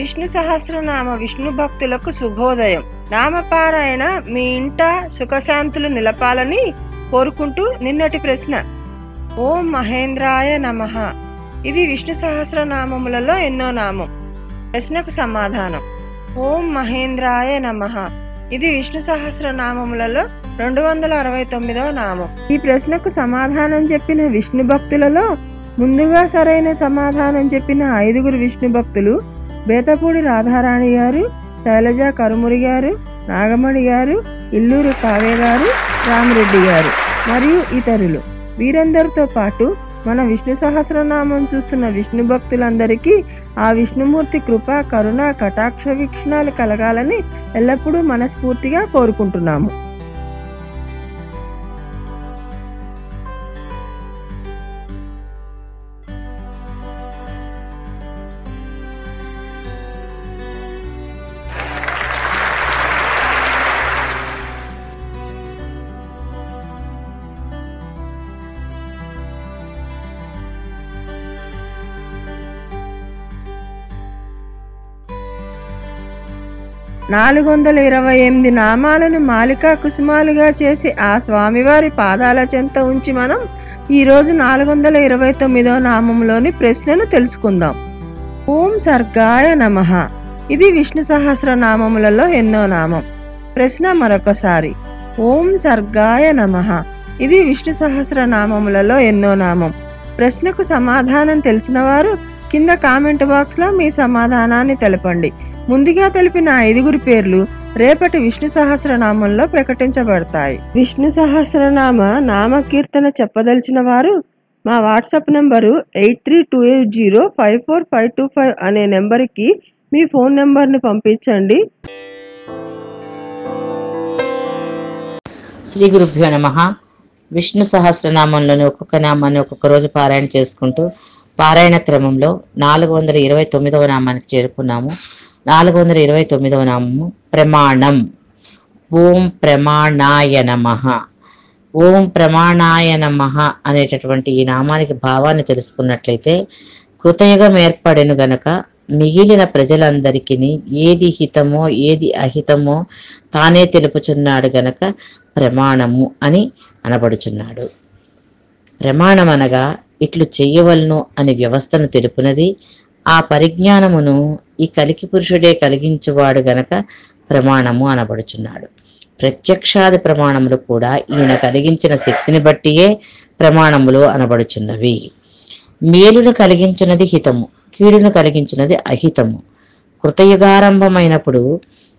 విష్ణు సహస్రనామ విష్ణు భక్తులకు శుభోదయం నామపారాయణ మీ ఇంట సుఖశాంతులు నిలపాలని కోరుకుంటూ నిన్నటి ప్రశ్న ఓం మహేంద్రాయ నమః ఇది విష్ణు సహస్రనామములలో ఎన్నో నామం ప్రశ్నకు సమాధానం ఓం మహేంద్రాయ నమః ఇది విష్ణు సహస్రనామములలో రెండు వందల అరవై తొమ్మిదవ నామం ఈ ప్రశ్నకు సమాధానం చెప్పిన విష్ణు భక్తులలో ముందుగా సరైన సమాధానం చెప్పిన ఐదుగురు విష్ణు భక్తులు బేతపూడి రాధారాణి గారు శైలజ కరుమురి గారు నాగమణి గారు ఇల్లూరు కావ్య గారు రామిరెడ్డి గారు మరియు ఇతరులు వీరందరితో పాటు మన విష్ణు సహస్రనామం చూస్తున్న విష్ణు భక్తులందరికీ ఆ విష్ణుమూర్తి కృప కరుణ కటాక్ష వీక్షణాలు కలగాలని ఎల్లప్పుడూ మనస్ఫూర్తిగా కోరుకుంటున్నాము నాలుగు వందల ఇరవై ఎనిమిది నామాలను మాలికా కుసుమాలుగా చేసి ఆ స్వామివారి పాదాల చెంత ఉంచి మనం ఈ రోజు నాలుగు వందల ఇరవై తొమ్మిదో నామంలోని ప్రశ్నను తెలుసుకుందాం ఓం సర్గాయ నమః ఇది విష్ణు సహస్రనామములలో ఎన్నో నామం ప్రశ్న మరొకసారి ఓం సర్గాయ నమః ఇది విష్ణు సహస్రనామములలో ఎన్నో నామం ప్రశ్నకు సమాధానం తెలిసిన వారు కింద కామెంట్ బాక్స్ లో మీ సమాధానాన్ని తెలపండి ముందుగా తెలిపిన ఐదుగురి పేర్లు రేపటి విష్ణు సహస్రనామంలో ప్రకటించబడతాయి విష్ణు సహస్రనామ నామకీర్తన చెప్పదలిచిన వారు మా WhatsApp number eight three two eight zero five four five two five అనే నెంబర్కి మీ ఫోన్ నెంబర్ని పంపించండి శ్రీ గురుభ్యో నమ విష్ణు సహస్రనామంలోని ఒక్కొక్క నామాన్ని ఒక్కొక్క రోజు పారాయణ చేసుకుంటూ పారాయణ క్రమంలో నాలుగు వందల ఇరవై తొమ్మిదవ నామానికి చేరుకున్నాము నాలుగు వందల ఇరవై తొమ్మిదవ నామము ప్రమాణం ఓం ప్రమాణాయ నమ ఓం ప్రమాణాయ నమ అనేటటువంటి ఈ నామానికి భావాన్ని తెలుసుకున్నట్లయితే కృతయుగం ఏర్పడెను గనక మిగిలిన ప్రజలందరికీ ఏది హితమో ఏది అహితమో తానే తెలుపుచున్నాడు గనక ప్రమాణము అని అనబడుచున్నాడు ప్రమాణం అనగా ఇట్లు చెయ్యవలను అనే వ్యవస్థను తెలుపునది ఆ పరిజ్ఞానమును ఈ కలికి పురుషుడే కలిగించువాడు గనక ప్రమాణము అనబడుచున్నాడు ప్రత్యక్షాది ప్రమాణములు కూడా ఈయన కలిగించిన శక్తిని బట్టియే ప్రమాణములు అనబడుచున్నవి మేలును కలిగించున్నది హితము కీడును కలిగించున్నది అహితము కృతయుగారంభమైనప్పుడు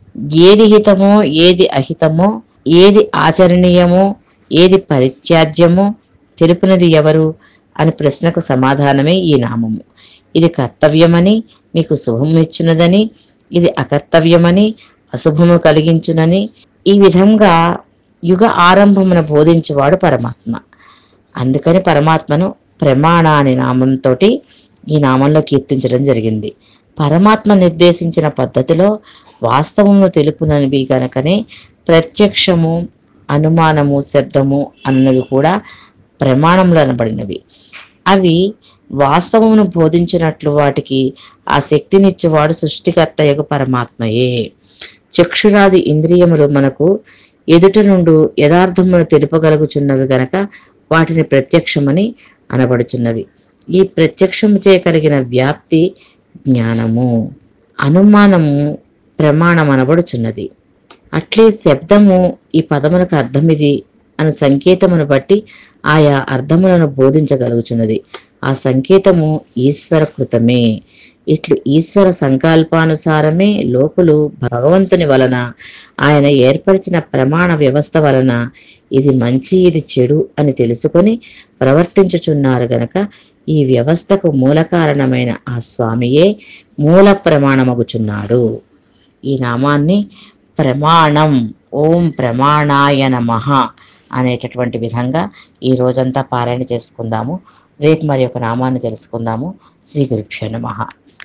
ఏది హితమో ఏది అహితమో ఏది ఆచరణీయమో ఏది పరిత్యాజ్యమో తెలుపునది ఎవరు అని ప్రశ్నకు సమాధానమే ఈ నామము ఇది కర్తవ్యమని మీకు శుభము ఇచ్చినదని ఇది అకర్తవ్యమని అశుభము కలిగించునని ఈ విధంగా యుగ ఆరంభమున బోధించేవాడు పరమాత్మ అందుకని పరమాత్మను ప్రమాణ అనే నామంతో ఈ నామంలో కీర్తించడం జరిగింది పరమాత్మ నిర్దేశించిన పద్ధతిలో వాస్తవము తెలుపునవి గనకనే ప్రత్యక్షము అనుమానము శబ్దము అన్నవి కూడా ప్రమాణములు అనబడినవి అవి వాస్తవమును బోధించినట్లు వాటికి ఆ శక్తినిచ్చేవాడు సృష్టికర్త యొక్క పరమాత్మయే చక్షురాది ఇంద్రియములు మనకు ఎదుట నుండి యథార్థమును తెలుపగలుగుచున్నవి గనక వాటిని ప్రత్యక్షమని అనబడుచున్నవి ఈ ప్రత్యక్షము చేయగలిగిన వ్యాప్తి జ్ఞానము అనుమానము ప్రమాణం అనబడుచున్నది అట్లే శబ్దము ఈ పదములకు అర్థం ఇది అను సంకేతమును బట్టి ఆయా అర్థములను బోధించగలుగుచున్నది ఆ సంకేతము ఈశ్వర కృతమే ఇట్లు ఈశ్వర సంకల్పానుసారమే లోకులు భగవంతుని వలన ఆయన ఏర్పరిచిన ప్రమాణ వ్యవస్థ వలన ఇది మంచి ఇది చెడు అని తెలుసుకొని ప్రవర్తించుచున్నారు గనక ఈ వ్యవస్థకు మూల కారణమైన ఆ స్వామియే మూల ప్రమాణమగుచున్నాడు ఈ నామాన్ని ప్రమాణం ఓం ప్రమాణాయ నమః అనేటటువంటి విధంగా ఈ రోజంతా పారాయణ చేసుకుందాము రేపు మరి ఒక నామాన్ని తెలుసుకుందాము శ్రీ గురుభ్యో నమః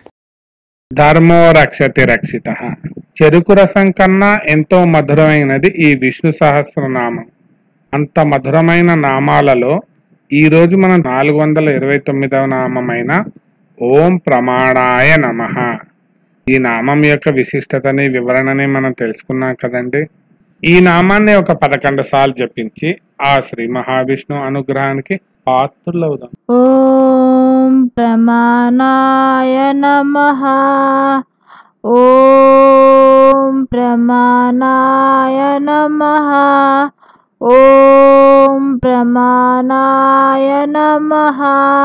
ధర్మో రక్షతి రక్షిత చెరుకు రసం కన్నా ఎంతో మధురమైనది ఈ విష్ణు సహస్రనామం అంత మధురమైన నామాలలో ఈ రోజు మనం నాలుగు వందల ఇరవై తొమ్మిదవ నామమైన ఓం ప్రమాణాయ నమ ఈ నామం యొక్క విశిష్టతని వివరణని మనం తెలుసుకున్నాం కదండి ఈ నామాన్ని ఒక పదకొండు సార్లు జపించి ఆ శ్రీ మహావిష్ణు అనుగ్రహానికి పాత్రులవుదాం ॐ प्रमाणाय नमः ॐ प्रमाणाय नमः ॐ प्रमाणाय नमः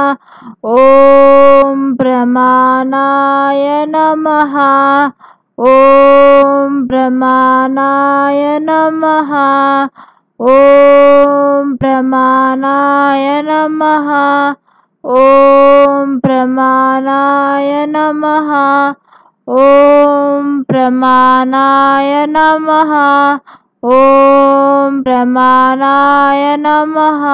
ॐ प्रमाणाय नमः ॐ प्रमाणाय नमः ॐ प्रमाणाय नमः ॐ प्रमाणाय नमः ॐ प्रमाणाय नमः ॐ प्रमाणाय नमः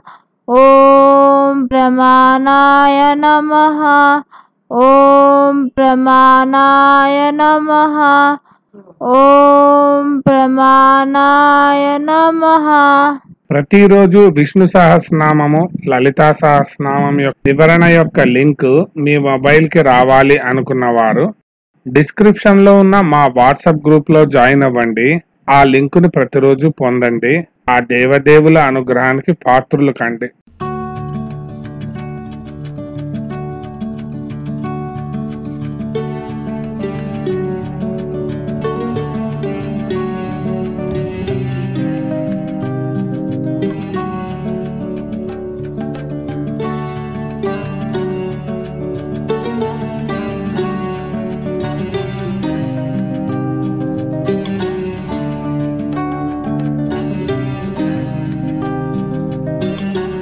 ॐ प्रमाणाय नमः ॐ प्रमाणाय नमः ॐ प्रमाणाय नमः ప్రతిరోజు విష్ణు సహస్రనామము లలితా సహస్రనామం యొక్క వివరణ యొక్క లింక్ మీ మొబైల్ కి రావాలి అనుకున్న వారు డిస్క్రిప్షన్ లో ఉన్న మా వాట్సాప్ గ్రూప్ లో జాయిన్ అవ్వండి ఆ లింక్ ను ప్రతిరోజు పొందండి ఆ దేవదేవుల అనుగ్రహానికి పాత్రులు కండి